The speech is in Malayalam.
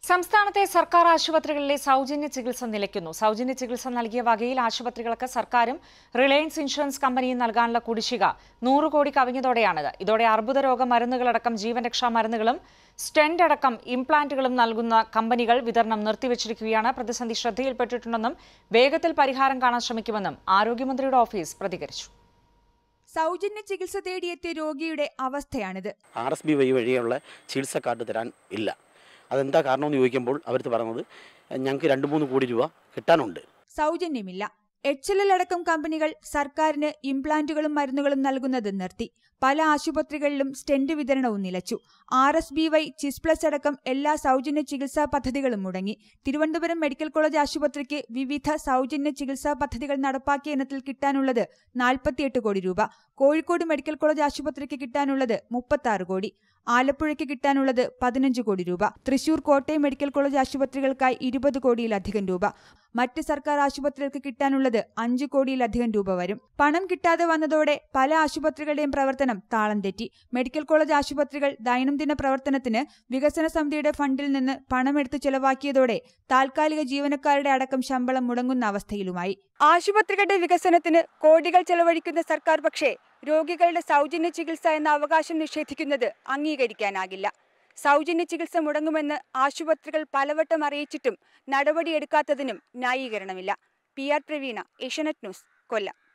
സംസ്ഥാനത്തെ സർക്കാർ ആശുപത്രികളിലെ സൗജന്യ ചികിത്സ നിലയ്ക്കുന്നു സൗജന്യ ചികിത്സ നൽകിയ വകയിൽ ആശുപത്രികൾക്ക് സർക്കാരും റിലയൻസ് ഇൻഷുറൻസ് കമ്പനിയും നൽകാനുള്ള കുടിശ്ശിക നൂറ് കോടി കവിഞ്ഞതോടെയാണിത് ഇതോടെ അർബുദ രോഗ മരുന്നുകളടക്കം ജീവൻ രക്ഷാ മരുന്നുകളും സ്റ്റെന്റ് അടക്കം ഇംപ്ലാന്റുകളും നൽകുന്ന കമ്പനികൾ വിതരണം നിർത്തിവച്ചിരിക്കുകയാണ് പ്രതിസന്ധി ശ്രദ്ധയിൽപ്പെട്ടിട്ടുണ്ടെന്നും വേഗത്തിൽ പരിഹാരം കാണാൻ ശ്രമിക്കുമെന്നും ആരോഗ്യമന്ത്രിയുടെ ഓഫീസ് പ്രതികരിച്ചു സൗജന്യ ചികിത്സ തേടിയെത്തിയ രോഗിയുടെ അവസ്ഥയാണിത് ആർ എസ് ബി വഴി വഴിയുള്ള ചികിത്സ കാർഡ് തരാൻ ഇല്ല അതെന്താ കാരണമെന്ന് ചോദിക്കുമ്പോൾ അവർ പറഞ്ഞത് ഞങ്ങൾക്ക് രണ്ട് മൂന്ന് കോടി രൂപ കിട്ടാനുണ്ട് സൗജന്യമില്ല എച്ച് എൽ എൽ അടക്കം കമ്പനികൾ സർക്കാരിന് ഇംപ്ലാന്റുകളും മരുന്നുകളും നൽകുന്നത് നിർത്തി പല ആശുപത്രികളിലും സ്റ്റെന്റ് വിതരണവും നിലച്ചു R S B Y CHIS plus അടക്കം എല്ലാ സൗജന്യ ചികിത്സാ പദ്ധതികളും മുടങ്ങി തിരുവനന്തപുരം മെഡിക്കൽ കോളേജ് ആശുപത്രിക്ക് വിവിധ സൗജന്യ ചികിത്സാ പദ്ധതികൾ നടപ്പാക്കിയ ഇനത്തിൽ കിട്ടാനുള്ളത് നാൽപ്പത്തിയെട്ട് കോടി രൂപ കോഴിക്കോട് മെഡിക്കൽ കോളേജ് ആശുപത്രിക്ക് കിട്ടാനുള്ളത് മുപ്പത്തി കോടി ആലപ്പുഴയ്ക്ക് കിട്ടാനുള്ളത് പതിനഞ്ച് കോടി രൂപ തൃശൂർ കോട്ടയം മെഡിക്കൽ കോളേജ് ആശുപത്രികൾക്കായി ഇരുപത് കോടിയിലധികം രൂപ മറ്റ് സർക്കാർ ആശുപത്രികൾക്ക് കിട്ടാനുള്ളത് അഞ്ച് കോടിയിലധികം രൂപ വരും പണം കിട്ടാതെ വന്നതോടെ പല ആശുപത്രികളുടെയും പ്രവർത്തനം താളം തെറ്റി മെഡിക്കൽ കോളേജ് ആശുപത്രികൾ ദൈനംദിന പ്രവർത്തനത്തിന് വികസന സമിതിയുടെ ഫണ്ടിൽ നിന്ന് പണമെടുത്ത് ചെലവാക്കിയതോടെ താൽക്കാലിക ജീവനക്കാരുടെ അടക്കം ശമ്പളം മുടങ്ങുന്ന അവസ്ഥയിലുമായി ആശുപത്രികളുടെ വികസനത്തിന് കോടികൾ ചെലവഴിക്കുന്ന സർക്കാർ പക്ഷേ രോഗികളുടെ സൗജന്യ ചികിത്സ എന്ന അവകാശം നിഷേധിക്കുന്നത് അംഗീകരിക്കാനാകില്ല സൗജന്യ ചികിത്സ മുടങ്ങുമെന്ന് ആശുപത്രികൾ പലവട്ടം അറിയിച്ചിട്ടും നടപടിയെടുക്കാത്തതിനും ന്യായീകരണമില്ല P R Praveena Asianet news കൊല്ലം